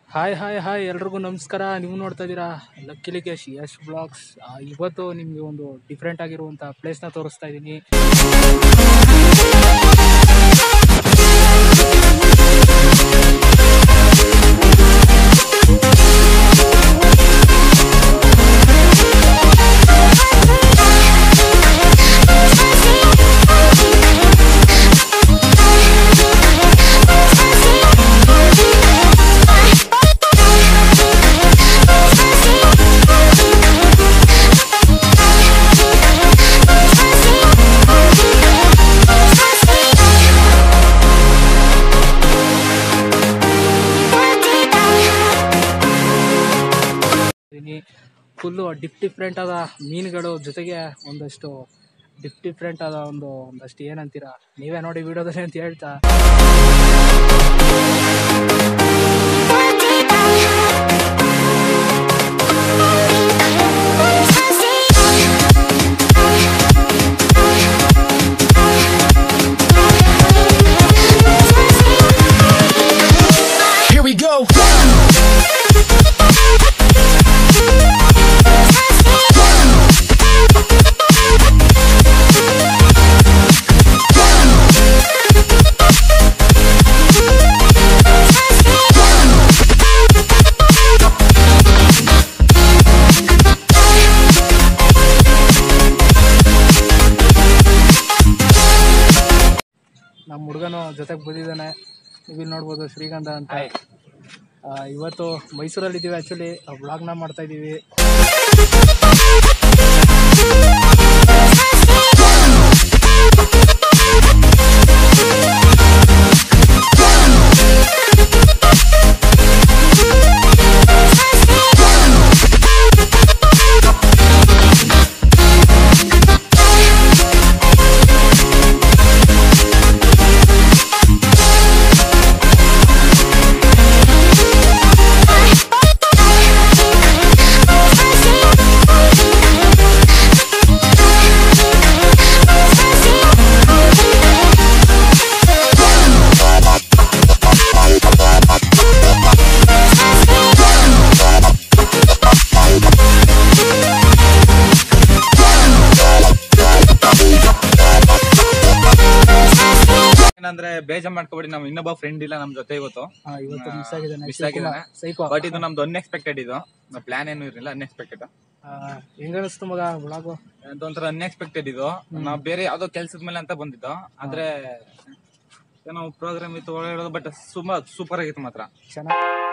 Hi hi hi ಎಲ್ರಿಗೂ ನಮಸ್ಕಾರ ನೀವು ನೋಡ್ತಾ ಇದ್ದೀರಾ ಲಕ್ಕಿಲಿ ಕೇಶ್ ಯಶ್ ಬ್ಲಾಗ್ಸ್ ಇವತ್ತು ನಿಮಗೆ ಒಂದು ಡಿಫ್ರೆಂಟ್ ಆಗಿರುವಂಥ ಪ್ಲೇಸ್ನ ತೋರಿಸ್ತಾ ಇದ್ದೀನಿ ಫುಲ್ಲು ಡಿಫ್ ಡಿಫ್ರೆಂಟ್ ಆದ ಮೀನುಗಳು ಜೊತೆಗೆ ಒಂದಷ್ಟು ಡಿಫ್ ಡಿಫ್ರೆಂಟ್ ಆದ ಒಂದು ಒಂದಷ್ಟು ಏನಂತೀರಾ ನೀವೇ ನೋಡಿ ವಿಡಿಯೋದಲ್ಲಿ ಅಂತ ಹೇಳ್ತಾ Here we go. ನಮ್ಮ ಹುಡುಗನು ಜೊತೆಗೆ ಬಂದಿದ್ದಾನೆ ನೀವು ಇಲ್ಲಿ ನೋಡ್ಬೋದು ಶ್ರೀಗಂಧ ಅಂತ ಆ, ಇವತ್ತು ಮೈಸೂರಲ್ಲಿ ಇದ್ದೀವಿ ಆ್ಯಕ್ಚುಲಿ ಬ್ಲಾಗ್ನ ಮಾಡ್ತಾ ಇದ್ದೀವಿ ಏನಂದ್ರೆ ಬೇಜಾರ್ ಮಾಡ್ಕೊಬೇಡಿ ನಮ್ ಇನ್ನೊಬ್ಬ ಫ್ರೆಂಡ್ ಇಲ್ಲ ನಮ್ ಜೊತೆ ಇವತ್ತು ಆ, ಇವತ್ತು ಮಿಸ್ ಆಗಿದ್ದಾನೆ ಮಿಸ್ ಆಗಿದ್ದಾನೆ ಸೈಕೋ ಬಟ್ ಇದು ನಮ್ದು ಅನ್ಎಕ್ಸ್ಪೆಕ್ಟೆಡ್ ಇದು ಪ್ಲಾನ್ ಏನು ಇರಲಿಲ್ಲ ಅನ್ಎಕ್ಸ್ಪೆಕ್ಟೆಡ್ ಹೆಂಗನಿಸ್ತು ಮಗ ಬ್ಲಾಗು ಅಂತ ಒಂಥರ ಅನ್ಎಕ್ಸ್ಪೆಕ್ಟೆಡ್ ಇದು ನಾವ್ ಬೇರೆ ಯಾವ್ದೋ ಕೆಲ್ಸದ ಮೇಲೆ ಅಂತ ಬಂದಿದ್ದು ಆದ್ರೆ ಏನೋ ಪ್ರೋಗ್ರಾಮ್ ಇತ್ತು ಒಳ್ಳೆ ಬಟ್ ತುಂಬಾ ಸೂಪರ್ ಆಗಿತ್ತು ಮಾತ್ರ ಚೆನ್ನಾಗಿ